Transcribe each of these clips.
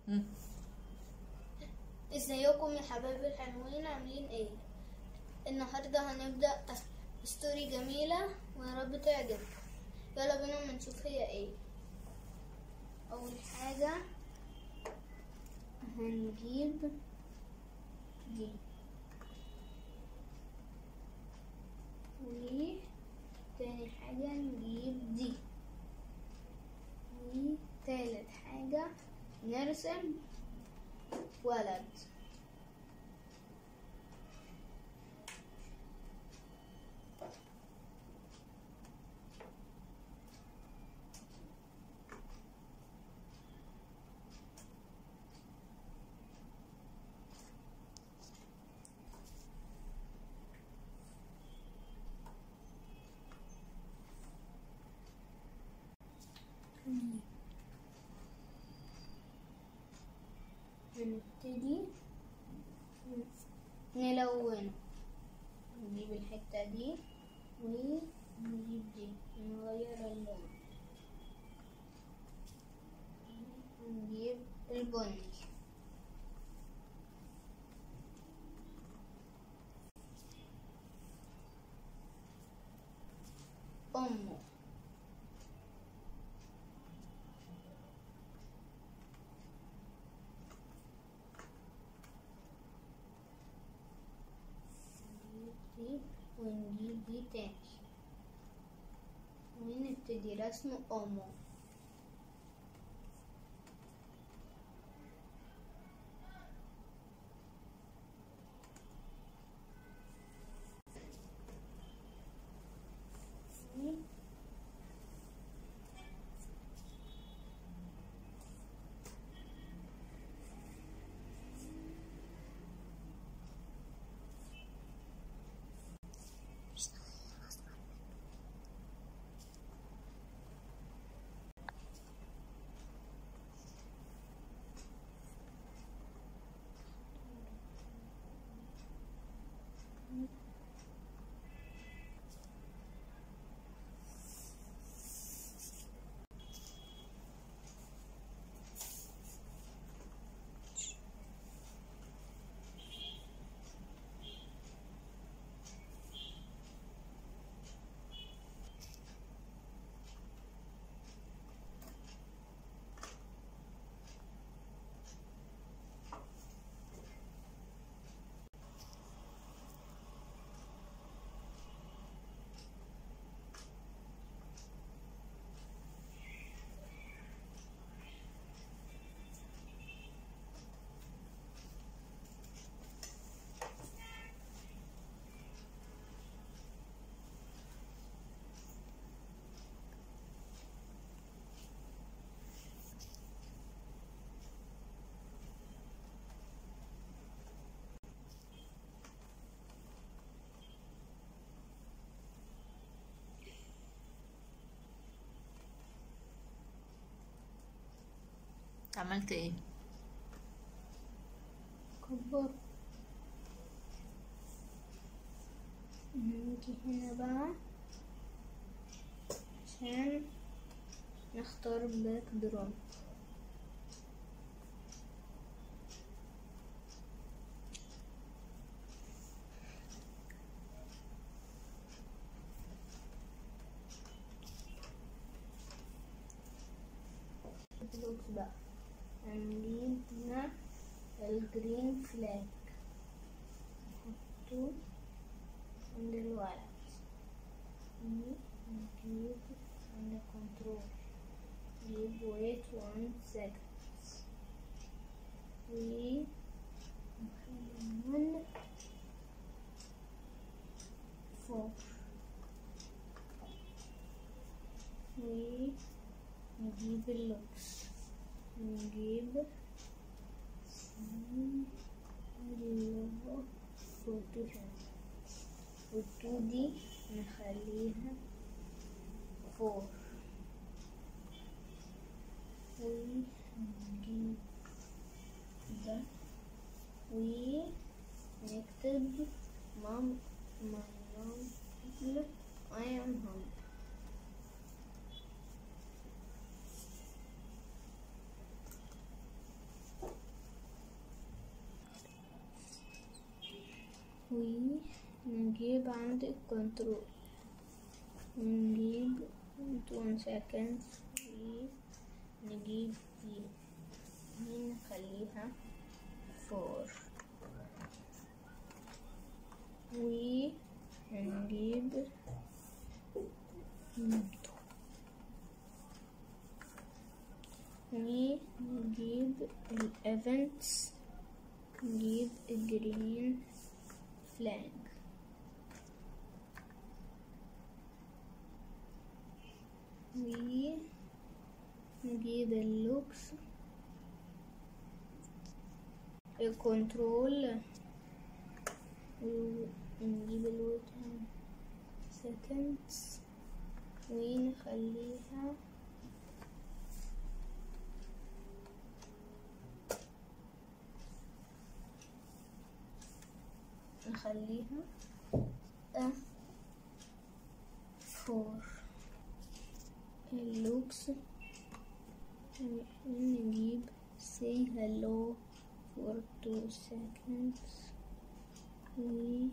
مم. ازيكم يا حبايبي الحلوين عاملين ايه النهارده هنبدا ستوري جميله ويا رب تعجبكم يلا بينا أما نشوف هي ايه اول حاجه هنجيب دي وتاني حاجه نجيب دي وتالت حاجه نرسم ولد هنبتدي نلونه نجيب الحتة دي ونجيب دي نغير اللون نجيب البني أمه نجيب دي ونجيب دي تاني ونبتدي رسم أمه عملت ايه كبر نيجي هنا بقى عشان نختار باك دروب بلوكس بقى هنجيب هنا الجرين فلاج نحطه عند الولد نجيب عند كنترول نجيب wait one second و نخلي فوق ونجيب اللوكس نجيب اللوجو فوتو فوتو دي نخليها فور ونجيب ده ونكتب مام مام I am home نجيب عندك كنترول نجيب one second نجيب دي دي نخليها four ونجيب two ونجيب الايفنتس نجيب الجرين فلاج ونجيب اللوكس الكنترول ونجيب الويت seconds ونخليها نخليها a four اللوكس نجيب say hello for two seconds و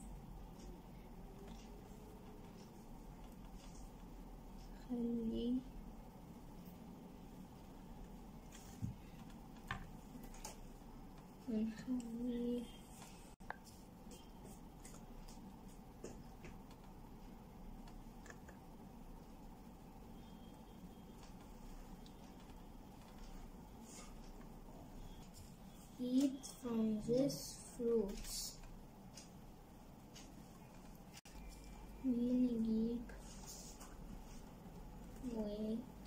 خلي ونخلي eat from this fruits ونجيب wait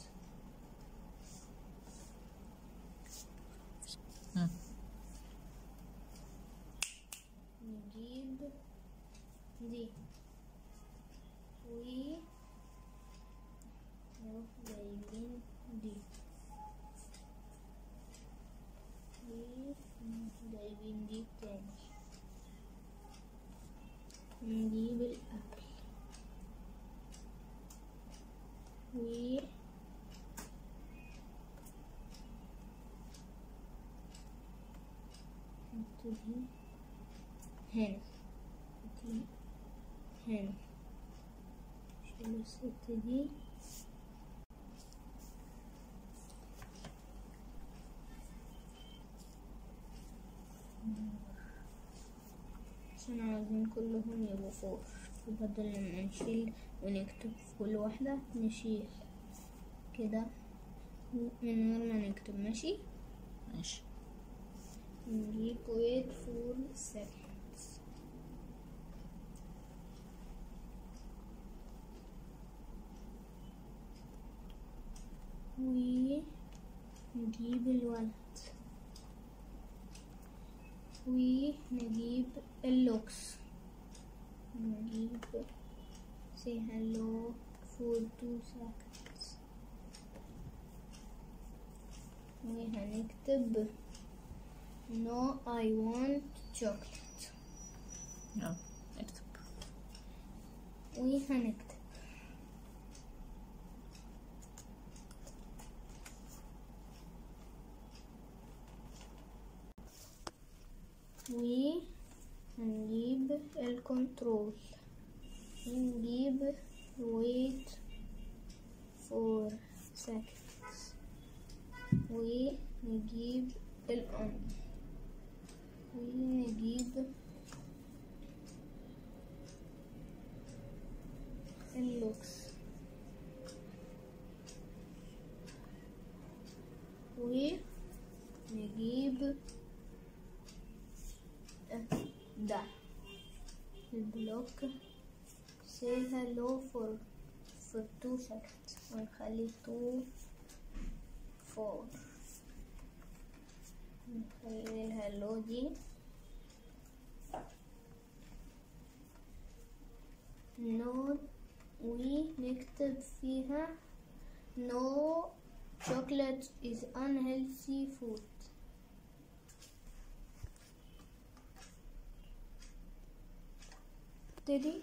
مم. نجيب دي و نروح جايبين دي ونروح جايبين دي تاني نجيب الأكل و نبتدي هنا نبتدي هنا شيل الست دي عشان عايزين كلهم يبقوا فوق وبدل لما نشيل ونكتب في كل واحدة نشيل كده من غير ما نكتب ماشي ماشي نجيب wait for seconds ونجيب الولد ونجيب اللوكس نجيب say hello for two seconds وهنكتب No, I want chocolate. يلا اكتب وهنكتب ونجيب الكنترول ونجيب wait for seconds ونجيب الأون ونجيب اللوكس ونجيب ده البلوك say hello for for two seconds ونخلي two four نخلي الهلو دي نو ونكتب فيها no chocolate is unhealthy food ابتدي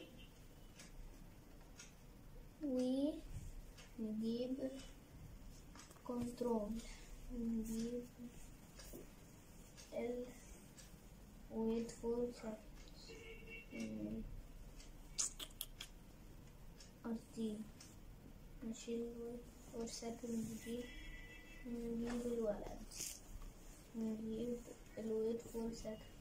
ونجيب كنترول نجيب ال wait for seconds قصدي نشيل فور سكند دي نجيب الولد نجيب الويت فور سكند